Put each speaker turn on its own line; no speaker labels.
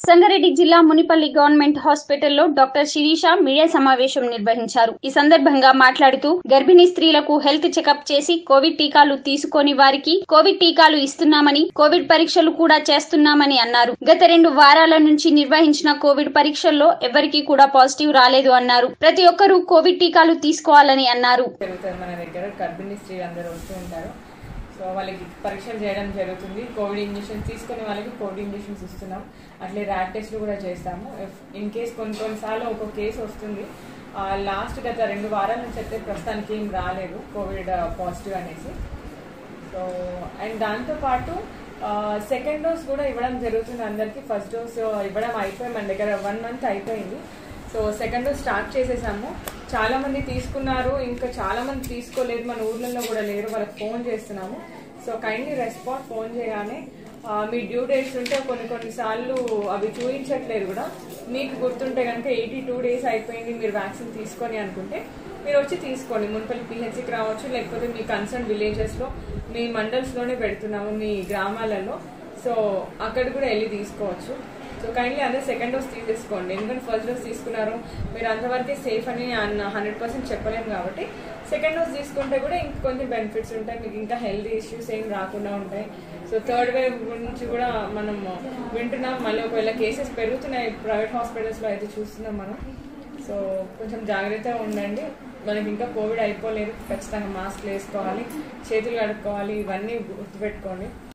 సంగారెడ్డి జిల్లా మునిపల్లి గవర్నమెంట్ హాస్పిటల్లో doctor Sirisha media సమావేశం నిర్వహించారు ఈ సందర్భంగా మాట్లాడుతూ గర్భిణీ స్త్రీలకు హెల్త్ చెకప్ చేసి కోవిడ్ టీకాలు తీసుకొని వారికి కోవిడ్ టీకాలు ఇస్తున్నామని కోవిడ్ పరీక్షలు కూడా చేస్తున్నామని అన్నారు గత రెండు వారాల నుంచి నిర్వహించిన కోవిడ్ పరీక్షల్లో ఎవరికీ కూడా పాజిటివ్ రాలేదు అన్నారు ప్రతి ఒక్కరూ కోవిడ్ టీకాలు తీసుకోవాలని అన్నారు
జరుగుతుంది మన దగ్గర గర్భిణీ స్త్రీలు అందరూ వస్తూ ఉంటారు సో వాళ్ళకి పరీక్షలు చేయడం జరుగుతుంది కోవిడ్ ఇంజెక్షన్స్ తీసుకునే వాళ్ళకి కోవిడ్ ఇంజెక్షన్స్ ఇస్తున్నాం అట్లే ర్యాట్ టెస్ట్లు కూడా చేస్తాము ఇన్ కేస్ కొన్ని కొన్నిసార్లు ఒక కేసు వస్తుంది లాస్ట్ గత రెండు వారాల నుంచి అయితే ప్రస్తుతానికి ఏం రాలేదు కోవిడ్ పాజిటివ్ అనేసి సో అండ్ దాంతోపాటు సెకండ్ డోస్ కూడా ఇవ్వడం జరుగుతుంది అందరికీ ఫస్ట్ డోస్ ఇవ్వడం అయిపోయి మన దగ్గర వన్ మంత్ అయిపోయింది సో సెకండ్ డోస్ స్టార్ట్ చేసేసాము చాలా మంది తీసుకున్నారు ఇంకా చాలా మంది తీసుకోలేదు మన ఊర్లలో కూడా లేరు వాళ్ళకి ఫోన్ చేస్తున్నాము సో కైండ్లీ రెస్పాండ్ ఫోన్ చేయగానే ఆ, మీ డ్యూ డేట్స్ ఉంటే కొన్ని కొన్నిసార్లు అవి చూపించట్లేదు కూడా మీకు గుర్తుంటే కనుక ఎయిటీ టూ డేస్ అయిపోయింది మీరు వ్యాక్సిన్ తీసుకొని అనుకుంటే మీరు వచ్చి తీసుకోండి మున్పల్లి పిహెచ్సికి రావచ్చు లేకపోతే మీ కన్సర్న్ విలేజెస్లో మీ మండల్స్లోనే పెడుతున్నాము మీ గ్రామాలలో సో అక్కడ కూడా వెళ్ళి తీసుకోవచ్చు సో కైండ్లీ అందరూ సెకండ్ డోస్ తీసేసుకోండి ఎందుకంటే ఫస్ట్ డోస్ తీసుకున్నారు మీరు అంతవరకే సేఫ్ అని హండ్రెడ్ పర్సెంట్ చెప్పలేము కాబట్టి సెకండ్ డోస్ తీసుకుంటే కూడా ఇంకా కొంచెం బెనిఫిట్స్ ఉంటాయి మీకు ఇంకా హెల్త్ ఇష్యూస్ ఏం రాకుండా ఉంటాయి సో థర్డ్ వేవ్ గురించి కూడా మనం వింటున్నాం మళ్ళీ ఒకవేళ కేసెస్ పెరుగుతున్నాయి ప్రైవేట్ హాస్పిటల్స్లో అయితే చూస్తున్నాం మనం సో కొంచెం జాగ్రత్తగా ఉండండి మనకి ఇంకా కోవిడ్ అయిపోలేదు ఖచ్చితంగా మాస్క్ వేసుకోవాలి చేతులు కడుక్కోవాలి ఇవన్నీ గుర్తుపెట్టుకోండి